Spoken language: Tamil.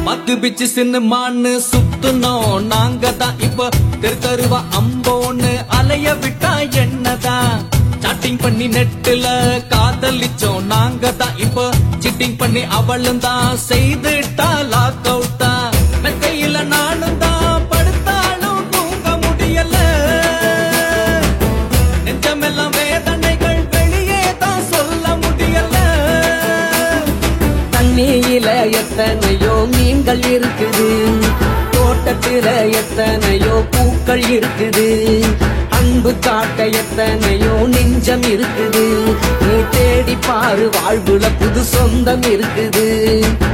பத்து பிச்சு சின்னமான்னு சுத்துனோம் நாங்க தான் இப்ப தெரு தருவா அம்போன்னு அலைய விட்டா என்னதான் சாட்டிங் பண்ணி நெட்டுல காதலிச்சோம் நாங்க தான் இப்ப சிட்டிங் பண்ணி அவளும் தான் செய்துட்டா லாக் அவுட்டா கையில நானும் தான் படுத்தாலும் தூங்க முடியல நெஞ்சமெல்லாம் வேதனைகள் வெளியே தான் சொல்ல முடியல தண்ணியில எத்தனையோ மீன்கள் இருக்குது தோட்டத்தில எத்தனையோ பூக்கள் இருக்குது அன்பு காட்ட எத்தனையோ நெஞ்சம் இருக்குது நீ தேடி பாரு வாழ்வுல புது சொந்தம் இருக்குது